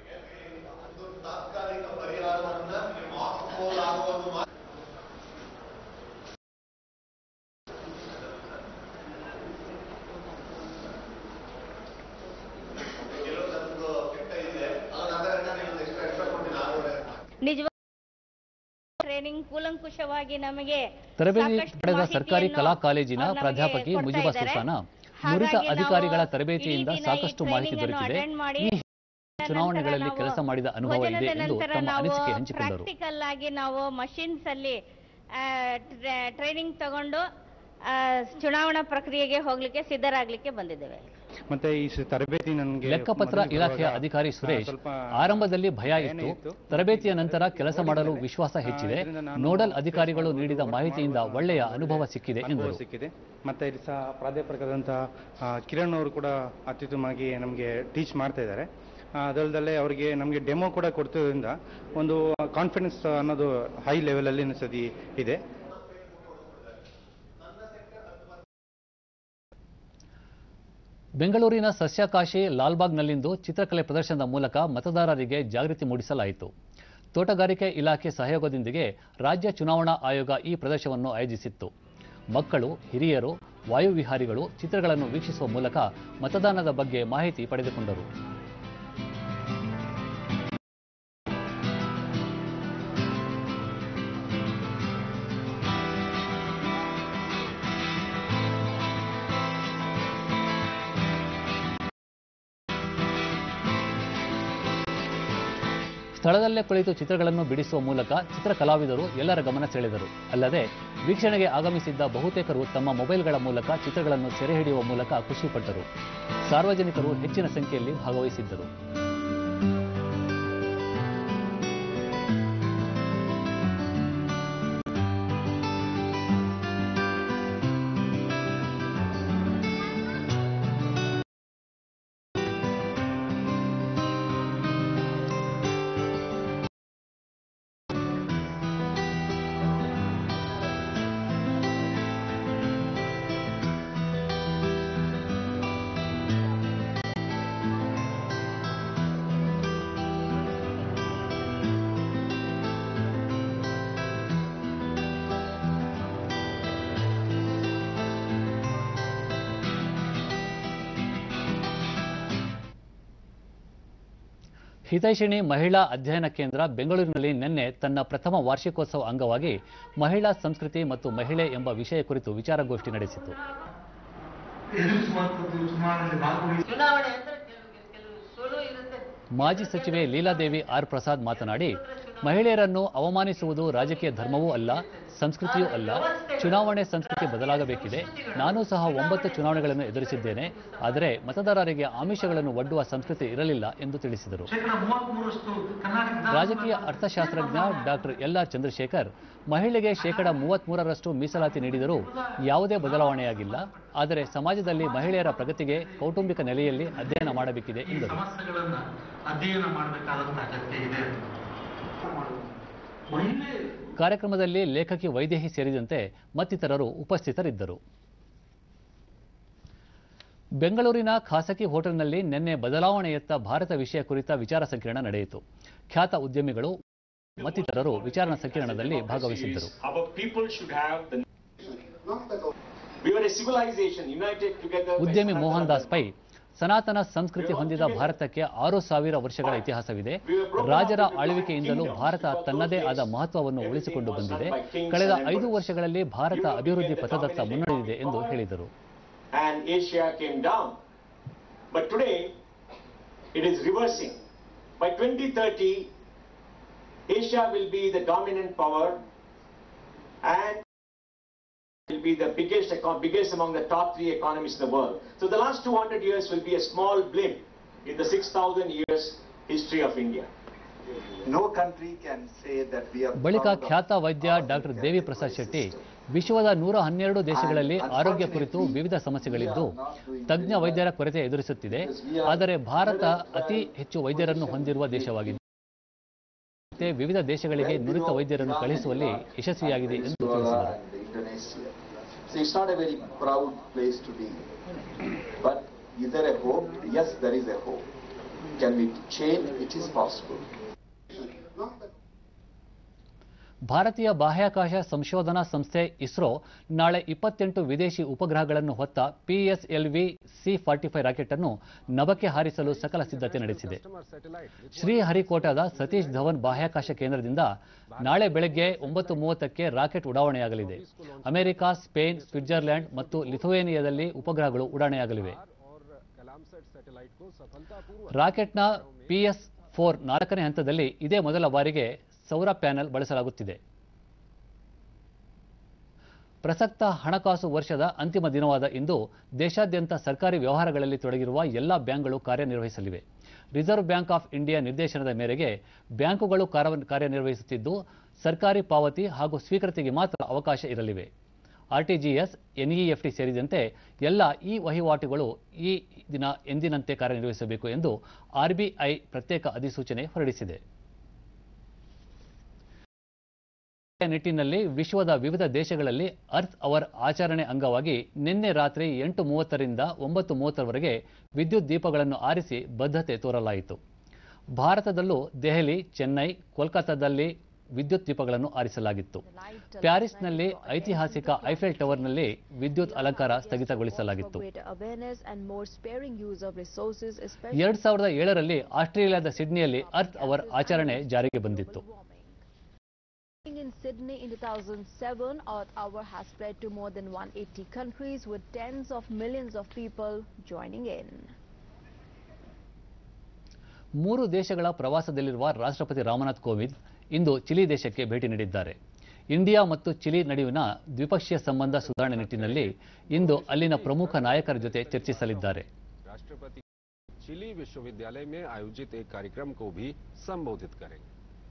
ನಿಜವಾಗಿ ಟ್ರೈನಿಂಗ್ ಕೂಲಂಕುಷವಾಗಿ ನಮಗೆ ತರಬೇತಿ ಸಾಕಷ್ಟು ಪಡೆದ ಮಾಹಿತಿಯನ್ನು ಸರ್ಕಾರಿ ಕಲಾ ಕಾಲೇಜಿನ ಅವ್ರು ನಮಗೆ ಪ್ರಾಧ್ಯಾಪಕಿ ಕೊಡ್ತಾ ಮುಜಿಬಾ ಇದ್ದಾರೆ. ಸುಲ್ತಾನ ಹಾಗಾಗಿ ನುರಿತ ನಾವು ಅಧಿಕಾರಿಗಳ ತರಬೇತಿಯಿಂದ ಇಡೀ ದಿನ ಈ ಸಾಕಷ್ಟು ಮಾಹಿತಿ training ಅನ್ನು ದೊರೆತಿದೆ attend ಮಾಡಿ ಈ ಚುನಾವಣೆಗಳಲ್ಲಿ ನಾವು ಕೆಲಸ ಮಾಡಿದ ಅನುಭವ ಇದೆ ಭೋಜನದ ಎಂದು ನಂತರ ತಮ್ಮ ನಾವು ಅನಿಸಿಕೆ ಹಂಚಿಕೊಂಡರು ಪ್ರಾಕ್ಟಿಕಲ್ ಆಗಿ ನಾವು ಮಷಿನ್ಸ್ ಅಲ್ಲಿ ಟ್ರೈನಿಂಗ್ ತಗೊಂಡು ಆ, ಚುನಾವಣಾ ಪ್ರಕ್ರಿಯೆಗೆ ಹೋಗ್ಲಿಕ್ಕೆ ಸಿದ್ಧರಾಗ್ಲಿಕ್ಕೆ ಬಂದಿದ್ದೇವೆ ಮತ್ತೆ ಈ ಸ- ತರಬೇತಿ ನನಗೆ ಲೆಕ್ಕಪತ್ರ ಇಲಾಖೆಯ ಅಧಿಕಾರಿ ಸುರೇಶ್ ಆರಂಭದಲ್ಲಿ ಭಯ ಇತ್ತು ತರಬೇತಿಯ ನಂತರ ಕೆಲಸ ಮಾಡಲು ವಿಶ್ವಾಸ ಹೆಚ್ಚಿದೆ ನೋಡಲ್ ಅಧಿಕಾರಿಗಳು ನೀಡಿದ ಮಾಹಿತಿಯಿಂದ ಒಳ್ಳೆಯ ಅನುಭವ ಸಿಕ್ಕಿದೆ ಅನುಭವ ಎಂದರು ಸಿಕ್ಕಿದೆ ಮತ್ತೆ ಇಲ್ಲಿ ಸಹ ಪ್ರಾಧ್ಯಾಪಕರಾದಂಥ ಆ, ಕಿರಣ್ ಅವರು ಕೂಡ ಅತ್ಯುತ್ತಮವಾಗಿ ನಮಗೆ ಟೀಚ್ ಮಾಡ್ತಾ ಇದ್ದಾರೆ ಆ, ಅದಲ್ಲದೆ ಅವರಿಗೆ ನಮಗೆ ಡೆಮೋ ಕೂಡ ಕೊಡ್ತಿರೋದ್ರಿಂದ ಒಂದು ಕಾನ್ಫಿಡೆನ್ಸ್ ಅನ್ನೋದು ಹೈ ಲೆವೆಲಲ್ಲಿ ಸದಿ ಇದೆ ಬೆಂಗಳೂರಿನ ಸಸ್ಯಕಾಶಿ ಲಾಲ್ಬಾಗ್ನಲ್ಲಿಂದು ಚಿತ್ರಕಲೆ ಪ್ರದರ್ಶನದ ಮೂಲಕ ಮತದಾರರಿಗೆ ಜಾಗೃತಿ ಮೂಡಿಸಲಾಯಿತು ತೋಟಗಾರಿಕೆ ಇಲಾಖೆ ಸಹಯೋಗದೊಂದಿಗೆ ರಾಜ್ಯ ಚುನಾವಣಾ ಆಯೋಗ ಈ ಪ್ರದರ್ಶನವನ್ನು ಆಯೋಜಿಸಿತ್ತು ಮಕ್ಕಳು ಹಿರಿಯರು ವಾಯುವಿಹಾರಿಗಳು ಚಿತ್ರಗಳನ್ನು ವೀಕ್ಷಿಸುವ ಮೂಲಕ ಮತದಾನದ ಬಗ್ಗೆ ಮಾಹಿತಿ ಪಡೆದುಕೊಂಡರು ಸ್ಥಳದಲ್ಲೇ ಕುಳಿತು ಚಿತ್ರಗಳನ್ನು ಬಿಡಿಸುವ ಮೂಲಕ ಚಿತ್ರ ಕಲಾವಿದರು ಎಲ್ಲರ ಗಮನ ಸೆಳೆದರು ಅಲ್ಲದೆ ವೀಕ್ಷಣೆಗೆ ಆಗಮಿಸಿದ್ದ ಬಹುತೇಕರು ತಮ್ಮ ಮೊಬೈಲ್ಗಳ ಮೂಲಕ ಚಿತ್ರಗಳನ್ನು ಸೆರೆ ಹಿಡಿಯುವ ಮೂಲಕ ಖುಷಿಪಟ್ಟರು ಸಾರ್ವಜನಿಕರು ಹೆಚ್ಚಿನ ಸಂಖ್ಯೆಯಲ್ಲಿ ಭಾಗವಹಿಸಿದ್ದರು ಹಿತೈಷಿಣಿ ಮಹಿಳಾ ಅಧ್ಯಯನ ಕೇಂದ್ರ ಬೆಂಗಳೂರಿನಲ್ಲಿ ನಿನ್ನೆ ತನ್ನ ಪ್ರಥಮ ವಾರ್ಷಿಕೋತ್ಸವ ಅಂಗವಾಗಿ ಮಹಿಳಾ ಸಂಸ್ಕೃತಿ ಮತ್ತು ಮಹಿಳೆ ಎಂಬ ವಿಷಯ ಕುರಿತು ವಿಚಾರಗೋಷ್ಠಿ ನಡೆಸಿತು ಚುನಾವಣೆ ಅಂದ್ರೆ ಕೆಲವು ಕೆಲವು ಸೋಲು ಇರುತ್ತೆ ಮಾಜಿ ಸಚಿವೆ ಲೀಲಾದೇವಿ ಆರ್ ಪ್ರಸಾದ್ ಮಾತನಾಡಿ ಮಹಿಳೆಯರನ್ನು ಅವಮಾನಿಸುವುದು ರಾಜಕೀಯ ಧರ್ಮವೂ ಅಲ್ಲ ಸಂಸ್ಕೃತಿಯೂ ಅಲ್ಲ ಚುನಾವಣೆ ಸಂಸ್ಕೃತಿ ಬದಲಾಗಬೇಕಿದೆ ನಾನೂ ಸಹ ಒಂಬತ್ತು ಚುನಾವಣೆಗಳನ್ನು ಎದುರಿಸಿದ್ದೇನೆ ಆದರೆ ಮತದಾರರಿಗೆ ಆಮಿಷಗಳನ್ನು ಒಡ್ಡುವ ಸಂಸ್ಕೃತಿ ಇರಲಿಲ್ಲ ಎಂದು ತಿಳಿಸಿದರು ರಾಜಕೀಯ ಅರ್ಥಶಾಸ್ತ್ರಜ್ಞ ಡಾಕ್ಟರ್ ಎಲ್ ಆರ್ ಚಂದ್ರಶೇಖರ್ ಮಹಿಳೆಗೆ ಶೇಕಡ ಮೂವತ್ಮೂರರಷ್ಟು ಮೀಸಲಾತಿ ನೀಡಿದರೂ ಯಾವುದೇ ಬದಲಾವಣೆಯಾಗಿಲ್ಲ ಆದರೆ ಸಮಾಜದಲ್ಲಿ ಮಹಿಳೆಯರ ಪ್ರಗತಿಗೆ ಕೌಟುಂಬಿಕ ನೆಲೆಯಲ್ಲಿ ಅಧ್ಯಯನ ಮಾಡಬೇಕಿದೆ ಎಂದರು ಸಮಸ್ಯೆಗಳನ್ನ ಅಧ್ಯಯನ ಮಾಡಬೇಕಾದಂತ ಅಗತ್ಯ ಇದೆ ಮಹಿಳೆ ಕಾರ್ಯಕ್ರಮದಲ್ಲಿ ಲೇಖಕಿ ವೈದೇಹಿ ಸೇರಿದಂತೆ ಮತ್ತಿತರರು ಉಪಸ್ಥಿತರಿದ್ದರು ಬೆಂಗಳೂರಿನ ಖಾಸಗಿ ಹೋಟೆಲ್ನಲ್ಲಿ ನಿನ್ನೆ ಬದಲಾವಣೆಯತ್ತ ಭಾರತ ವಿಷಯ ಕುರಿತ ವಿಚಾರ ಸಂಕಿರಣ ನಡೆಯಿತು ಖ್ಯಾತ ಉದ್ಯಮಿಗಳು ಮತ್ತಿತರರು ವಿಚಾರ ಸಂಕಿರಣದಲ್ಲಿ ಭಾಗವಹಿಸಿದ್ದರು Our people should have the. We were a civilization united together. by ಉದ್ಯಮಿ Sanatana ಮೋಹನ್ ದಾಸ್ ಪೈ ಸನಾತನ ಸಂಸ್ಕೃತಿ ಹೊಂದಿದ ಭಾರತಕ್ಕೆ ಆರು ಸಾವಿರ ವರ್ಷಗಳ ಇತಿಹಾಸವಿದೆ ರಾಜರ ಆಳ್ವಿಕೆಯಿಂದಲೂ ಭಾರತ ತನ್ನದೇ ಆದ ಮಹತ್ವವನ್ನು ಉಳಿಸಿಕೊಂಡು ಬಂದಿದೆ ಕಳೆದ ಐದು ವರ್ಷಗಳಲ್ಲಿ ಭಾರತ ಅಭಿವೃದ್ಧಿ ಪಥದತ್ತ ಮುನ್ನಡೆದಿದೆ ಎಂದು ಹೇಳಿದರು and Asia came down. But today, it is reversing. By 2030, Asia will be the dominant power and will be the biggest, eco- biggest among the top three economies in the world. So the last 200 years will be a small blimp in the 6,000 years history of India. No country can say that we are ಬಳಿಕ proud of ಖ್ಯಾತ ವೈದ್ಯ doctor ದೇವಿ ಪ್ರಸಾದ್ ಶೆಟ್ಟಿ ವಿಶ್ವದ ನೂರ ಹನ್ನೆರಡು ದೇಶಗಳಲ್ಲಿ ಆರೋಗ್ಯ ಕುರಿತು ವಿವಿಧ ಸಮಸ್ಯೆಗಳಿದ್ದು ತಜ್ಞ ವೈದ್ಯರ ಕೊರತೆ ಎದುರಿಸುತ್ತಿದೆ ಆದರೆ ಭಾರತ ಅತಿ ಹೆಚ್ಚು ವೈದ್ಯರನ್ನು ಹೊಂದಿರುವ ದೇಶವಾಗಿದೆ ಮತ್ತೆ ವಿವಿಧ ದೇಶಗಳಿಗೆ ನುರಿತ ವೈದ್ಯರನ್ನು ಕಳುಹಿಸುವಲ್ಲಿ ಯಶಸ್ವಿಯಾಗಿದೆ ಎಂದು ತಿಳಿಸಿದರು and Indonesia. So it's not a very proud place to be. But is there a hope? Yes, there is a hope. Can we change? It is possible. ಭಾರತೀಯ ಬಾಹ್ಯಾಕಾಶ ಸಂಶೋಧನಾ ಸಂಸ್ಥೆ ಇಸ್ರೋ ನಾಳೆ ಇಪ್ಪತ್ತೆಂಟು ವಿದೇಶಿ ಉಪಗ್ರಹಗಳನ್ನು ಹೊತ್ತ PSLV C forty five rocket ಅನ್ನು ನಭಕ್ಕೆ ಹಾರಿಸಲು ಸಕಲ ಸಿದ್ಧತೆ ನಡೆಸಿದೆ ಶ್ರೀಹರಿಕೋಟಾದ ಸತೀಶ್ ಧವನ್ ಬಾಹ್ಯಾಕಾಶ ಕೇಂದ್ರದಿಂದ ನಾಳೆ ಬೆಳಗ್ಗೆ ಒಂಬತ್ತು ಮೂವತ್ತಕ್ಕೆ ರಾಕೆಟ್ ಉಡಾವಣೆಯಾಗಲಿದೆ ಅಮೆರಿಕ ಸ್ಪೇನ್ ಸ್ವಿಟ್ಜರ್ಲೆಂಡ್ ಮತ್ತು ಲಿಥುವೇನಿಯಾದಲ್ಲಿ ಉಪಗ್ರಹಗಳು ಉಡಾವಣೆಯಾಗಲಿವೆ ರಾಕೆಟ್ನ ಪಿಎಸ್ ಫೋರ್ ನಾಲ್ಕನೇ ಹಂತದಲ್ಲಿ ಇದೇ ಮೊದಲ ಬಾರಿಗೆ ಸೌರ ಪ್ಯಾನೆಲ್ ಬಳಸಲಾಗುತ್ತಿದೆ ಪ್ರಸಕ್ತ ಹಣಕಾಸು ವರ್ಷದ ಅಂತಿಮ ದಿನವಾದ ಇಂದು ದೇಶಾದ್ಯಂತ ಸರ್ಕಾರಿ ವ್ಯವಹಾರಗಳಲ್ಲಿ ತೊಡಗಿರುವ ಎಲ್ಲ ಬ್ಯಾಂಕ್ಗಳು ಕಾರ್ಯನಿರ್ವಹಿಸಲಿವೆ ರಿಸರ್ವ್ ಬ್ಯಾಂಕ್ ಆಫ್ ಇಂಡಿಯಾ ನಿರ್ದೇಶನದ ಮೇರೆಗೆ ಬ್ಯಾಂಕುಗಳು ಕಾರ್ಯ- ಕಾರ್ಯನಿರ್ವಹಿಸುತ್ತಿದ್ದು ಸರ್ಕಾರಿ ಪಾವತಿ ಹಾಗೂ ಸ್ವೀಕೃತಿಗೆ ಮಾತ್ರ ಅವಕಾಶ ಇರಲಿವೆ ಆರ್ಟಿಜಿಎಸ್ ಎನ್ಇಎಫ್ಟಿ ಸೇರಿದಂತೆ ಎಲ್ಲ ಈ ವಹಿವಾಟುಗಳು ಈ ದಿನ ಎಂದಿನಂತೆ ಕಾರ್ಯನಿರ್ವಹಿಸಬೇಕು ಎಂದು ಆರ್ಬಿಐ ಪ್ರತ್ಯೇಕ ಅಧಿಸೂಚನೆ ಹೊರಡಿಸಿದೆ ಈ ನಿಟ್ಟಿನಲ್ಲಿ ವಿಶ್ವದ ವಿವಿಧ ದೇಶಗಳಲ್ಲಿ ಅರ್ತ್ ಅವರ್ ಆಚರಣೆ ಅಂಗವಾಗಿ ನಿನ್ನೆ ರಾತ್ರಿ ಎಂಟು ಮೂವತ್ತರಿಂದ ಒಂಬತ್ತು ಮೂವತ್ತರವರೆಗೆ ವಿದ್ಯುತ್ ದೀಪಗಳನ್ನು ಆರಿಸಿ ಬದ್ಧತೆ ತೋರಲಾಯಿತು ಭಾರತದಲ್ಲೂ ದೆಹಲಿ ಚೆನ್ನೈ ಕೋಲ್ಕತ್ತಾದಲ್ಲಿ ವಿದ್ಯುತ್ ದೀಪಗಳನ್ನು ಆರಿಸಲಾಗಿತ್ತು ಪ್ಯಾರಿಸ್ನಲ್ಲಿ ಐತಿಹಾಸಿಕ ಐಫೆಲ್ ಟವರ್ನಲ್ಲಿ ವಿದ್ಯುತ್ ಅಲಂಕಾರ ಸ್ಥಗಿತಗೊಳಿಸಲಾಗಿತ್ತು Greater awareness and more sparing use of resources, especially ಎರಡ್ ಸಾವಿರದ ಏಳರಲ್ಲಿ ಆಸ್ಟ್ರೇಲಿಯಾದ ಸಿಡ್ನಿಯಲ್ಲಿ ಅರ್ತ್ ಅವರ್ ಆಚರಣೆ ಜಾರಿಗೆ ಬಂದಿತ್ತು in Sydney in 2007, Earth Hour has spread to more than 180 countries with tens of millions of people joining in. ಮೂರು ದೇಶಗಳ ಪ್ರವಾಸದಲ್ಲಿರುವ ರಾಷ್ಟ್ರಪತಿ ರಾಮನಾಥ್ ಕೋವಿಂದ್ ಇಂದು ಚಿಲಿ ದೇಶಕ್ಕೆ ಭೇಟಿ ನೀಡಿದ್ದಾರೆ ಇಂಡಿಯಾ ಮತ್ತು ಚಿಲಿ ನಡುವಿನ ದ್ವಿಪಕ್ಷೀಯ ಸಂಬಂಧ ಸುಧಾರಣೆ ನಿಟ್ಟಿನಲ್ಲಿ ಇಂದು ಅಲ್ಲಿನ ಪ್ರಮುಖ ನಾಯಕರ ಜೊತೆ ಚರ್ಚಿಸಲಿದ್ದಾರೆ राष्ट्रपति चिली विश्वविद्यालय में आयोजित एक कार्यक्रम को भी संबोधित करेंगे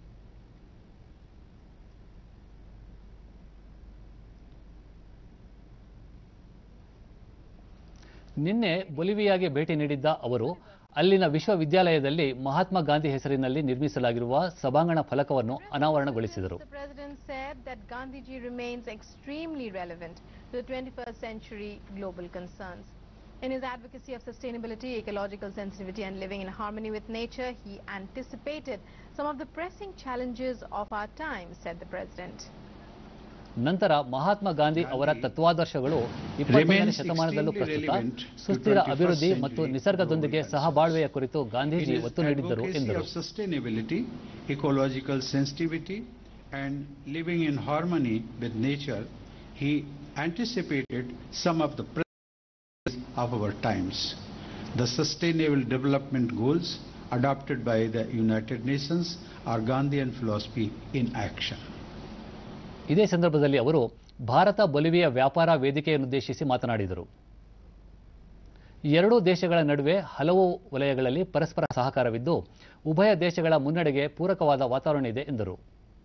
ನಿನ್ನೆ ಬೊಲಿವಿಯಾಗೆ ಭೇಟಿ ನೀಡಿದ್ದ ಅವರು ಅಲ್ಲಿನ ವಿಶ್ವವಿದ್ಯಾಲಯದಲ್ಲಿ ಮಹಾತ್ಮ ಗಾಂಧಿ ಹೆಸರಿನಲ್ಲಿ ನಿರ್ಮಿಸಲಾಗಿರುವ ಸಭಾಂಗಣ ಫಲಕವನ್ನು ಅನಾವರಣಗೊಳಿಸಿದರು The President said that Gandhiji remains extremely relevant to the 21st century global concerns. In his advocacy of sustainability, ecological sensitivity and living in harmony with nature, he anticipated some of the pressing challenges of our time, said the President. ನಂತರ ಮಹಾತ್ಮ ಗಾಂಧಿ ಅವರ ತತ್ವಾದರ್ಶಗಳು ಇಪ್ಪತ್ತೊಂದನೇ remains ಶತಮಾನದಲ್ಲೂ extremely ಪ್ರಸ್ತುತ relevant to ಸುಸ್ಥಿರ 21st ಅಭಿವೃದ್ಧಿ century ಮತ್ತು ನಿಸರ್ಗದೊಂದಿಗೆ ಸಹಬಾಳ್ವೆಯ ಕುರಿತು In Gandhiji his ಒತ್ತು ನೀಡಿದ್ದರು advocacy ಎಂದರು of sustainability, ecological sensitivity, and living in harmony with nature, he anticipated some of the pressures of our times. The Sustainable Development Goals adopted by the United Nations are Gandhian philosophy in action. ಇದೇ ಸಂದರ್ಭದಲ್ಲಿ ಅವರು Bharat Bolivia ವ್ಯಾಪಾರ ವೇದಿಕೆಯನ್ನುದ್ದೇಶಿಸಿ ಮಾತನಾಡಿದರು ಎರಡೂ ದೇಶಗಳ ನಡುವೆ ಹಲವು ವಲಯಗಳಲ್ಲಿ ಪರಸ್ಪರ ಸಹಕಾರವಿದ್ದು ಉಭಯ ದೇಶಗಳ ಮುನ್ನಡೆಗೆ ಪೂರಕವಾದ ವಾತಾವರಣ ಇದೆ ಎಂದರು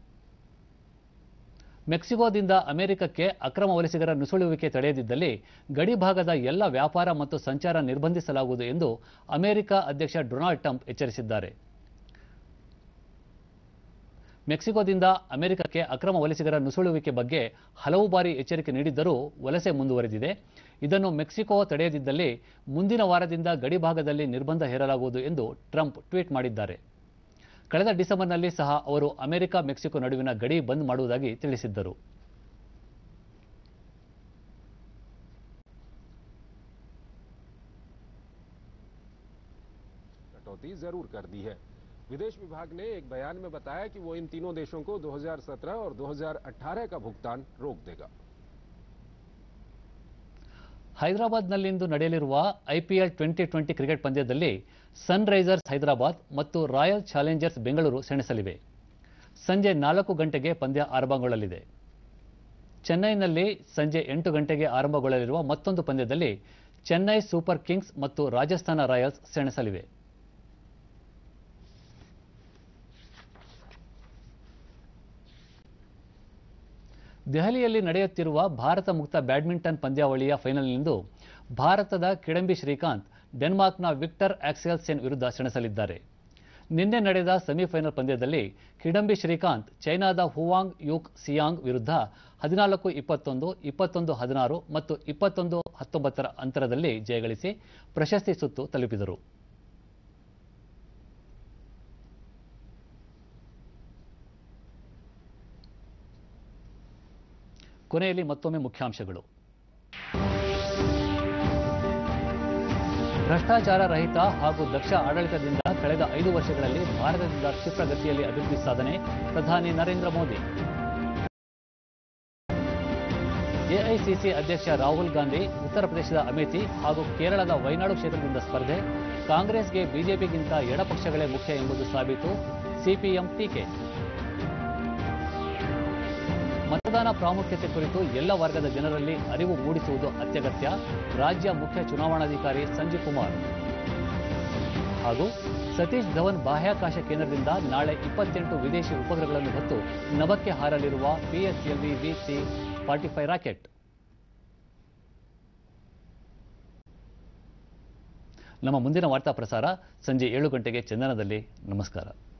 ಮೆಕ್ಸಿಕೋದಿಂದ ಅಮೆರಿಕಕ್ಕೆ ಅಕ್ರಮ ವಲಸಿಗರ ನುಸುಳುವಿಕೆ ತಡೆಯದಿದ್ದಲ್ಲಿ ಗಡಿ ಭಾಗದ ಎಲ್ಲ ವ್ಯಾಪಾರ ಮತ್ತು ಸಂಚಾರ ನಿರ್ಬಂಧಿಸಲಾಗುವುದು ಎಂದು ಅಮೆರಿಕ ಅಧ್ಯಕ್ಷ ಡೊನಾಲ್ಡ್ ಟ್ರಂಪ್ ಎಚ್ಚರಿಸಿದ್ದಾರೆ ಮೆಕ್ಸಿಕೋದಿಂದ ಅಮೆರಿಕಕ್ಕೆ ಅಕ್ರಮ ವಲಸಿಗರ ನುಸುಳುವಿಕೆ ಬಗ್ಗೆ ಹಲವು ಬಾರಿ ಎಚ್ಚರಿಕೆ ನೀಡಿದ್ದರೂ ವಲಸೆ ಮುಂದುವರೆದಿದೆ ಇದನ್ನು ಮೆಕ್ಸಿಕೋ ತಡೆಯದಿದ್ದಲ್ಲಿ ಮುಂದಿನ ವಾರದಿಂದ ಗಡಿ ಭಾಗದಲ್ಲಿ ನಿರ್ಬಂಧ ಹೇರಲಾಗುವುದು ಎಂದು ಟ್ರಂಪ್ ಟ್ವೀಟ್ ಮಾಡಿದ್ದಾರೆ ಕಳೆದ ಡಿಸೆಂಬರ್ನಲ್ಲಿ ಸಹ ಅವರು ಅಮೆರಿಕ ಮೆಕ್ಸಿಕೋ ನಡುವಿನ ಗಡಿ ಬಂದ್ ಮಾಡುವುದಾಗಿ ತಿಳಿಸಿದ್ದರು कटौती जरूर कर दी है विदेश विभाग ने एक बयान में बताया कि वो इन तीनों देशों को 2017 और 2018 का भुगतान रोक देगा ಹೈದರಾಬಾದ್ನಲ್ಲಿಂದು ನಡೆಯಲಿರುವ ಐಪಿಎಲ್ ಟ್ವೆಂಟಿ ಟ್ವೆಂಟಿ ಕ್ರಿಕೆಟ್ ಪಂದ್ಯದಲ್ಲಿ ಸನ್ ರೈಸರ್ಸ್ ಹೈದರಾಬಾದ್ ಮತ್ತು ರಾಯಲ್ ಚಾಲೆಂಜರ್ಸ್ ಬೆಂಗಳೂರು ಸೆಣಸಲಿವೆ ಸಂಜೆ ನಾಲ್ಕು ಗಂಟೆಗೆ ಪಂದ್ಯ ಆರಂಭಗೊಳ್ಳಲಿದೆ ಚೆನ್ನೈನಲ್ಲಿ ಸಂಜೆ ಎಂಟು ಗಂಟೆಗೆ ಆರಂಭಗೊಳ್ಳಲಿರುವ ಮತ್ತೊಂದು ಪಂದ್ಯದಲ್ಲಿ ಚೆನ್ನೈ ಸೂಪರ್ ಕಿಂಗ್ಸ್ ಮತ್ತು ರಾಜಸ್ಥಾನ ರಾಯಲ್ಸ್ ಸೆಣಸಲಿವೆ ದೆಹಲಿಯಲ್ಲಿ ನಡೆಯುತ್ತಿರುವ ಭಾರತ ಮುಕ್ತ ಬ್ಯಾಡ್ಮಿಂಟನ್ ಪಂದ್ಯಾವಳಿಯ ಫೈನಲ್ನಿಂದು ಭಾರತದ ಕಿಡಂಬಿ ಶ್ರೀಕಾಂತ್ ಡೆನ್ಮಾರ್ಕ್ನ ವಿಕ್ಟರ್ ಆಕ್ಸೆಲ್ಸೆನ್ ವಿರುದ್ಧ ಸೆಣಸಲಿದ್ದಾರೆ ನಿನ್ನೆ ನಡೆದ ಸೆಮಿಫೈನಲ್ ಪಂದ್ಯದಲ್ಲಿ ಕಿಡಂಬಿ ಶ್ರೀಕಾಂತ್ ಚೈನಾದ ಹುವಾಂಗ್ ಯೂಕ್ ಸಿಯಾಂಗ್ ವಿರುದ್ಧ ಹದಿನಾಲ್ಕು ಇಪ್ಪತ್ತೊಂದು ಇಪ್ಪತ್ತೊಂದು ಹದಿನಾರು ಮತ್ತು ಇಪ್ಪತ್ತೊಂದು ಹತ್ತೊಂಬತ್ತರ ಅಂತರದಲ್ಲಿ ಜಯಗಳಿಸಿ ಪ್ರಶಸ್ತಿ ಸುತ್ತು ತಲುಪಿದರು ಕೊನೆಯಲ್ಲಿ ಮತ್ತೊಮ್ಮೆ ಮುಖ್ಯಾಂಶಗಳು ಭ್ರಷ್ಟಾಚಾರ ರಹಿತ ಹಾಗೂ ದಕ್ಷ ಆಡಳಿತದಿಂದ ಕಳೆದ ಐದು ವರ್ಷಗಳಲ್ಲಿ ಭಾರತದಿಂದ ಕ್ಷಿಪ್ರಗತಿಯಲ್ಲಿ ಅಭಿವೃದ್ಧಿ ಸಾಧನೆ ಪ್ರಧಾನಿ ನರೇಂದ್ರ ಮೋದಿ ಎಐಸಿಸಿ ಅಧ್ಯಕ್ಷ ರಾಹುಲ್ ಗಾಂಧಿ ಉತ್ತರ ಪ್ರದೇಶದ ಅಮೇಥಿ ಹಾಗೂ ಕೇರಳದ ವಯನಾಡು ಕ್ಷೇತ್ರದಿಂದ ಸ್ಪರ್ಧೆ ಕಾಂಗ್ರೆಸ್ಗೆ ಬಿಜೆಪಿಗಿಂತ ಎಡಪಕ್ಷಗಳೇ ಮುಖ್ಯ ಎಂಬುದು ಸಾಬೀತು ಸಿಪಿಎಂ ಟೀಕೆ ಮತದಾನ ಪ್ರಾಮುಖ್ಯತೆ ಕುರಿತು ಎಲ್ಲ ವರ್ಗದ ಜನರಲ್ಲಿ ಅರಿವು ಮೂಡಿಸುವುದು ಅತ್ಯಗತ್ಯ ರಾಜ್ಯ ಮುಖ್ಯ ಚುನಾವಣಾಧಿಕಾರಿ ಸಂಜೀವ್ ಕುಮಾರ್ ಹಾಗೂ ಸತೀಶ್ ಧವನ್ ಬಾಹ್ಯಾಕಾಶ ಕೇಂದ್ರದಿಂದ ನಾಳೆ ಇಪ್ಪತ್ತೆಂಟು ವಿದೇಶಿ ಉಪಗ್ರಹಗಳನ್ನು ಹೊತ್ತು ನಭಕ್ಕೆ ಹಾರಲಿರುವ PSLV V C forty five rocket ನಮ್ಮ ಮುಂದಿನ ವಾರ್ತಾ ಪ್ರಸಾರ ಸಂಜೆ ಏಳು ಗಂಟೆಗೆ ಚಂದನದಲ್ಲಿ ನಮಸ್ಕಾರ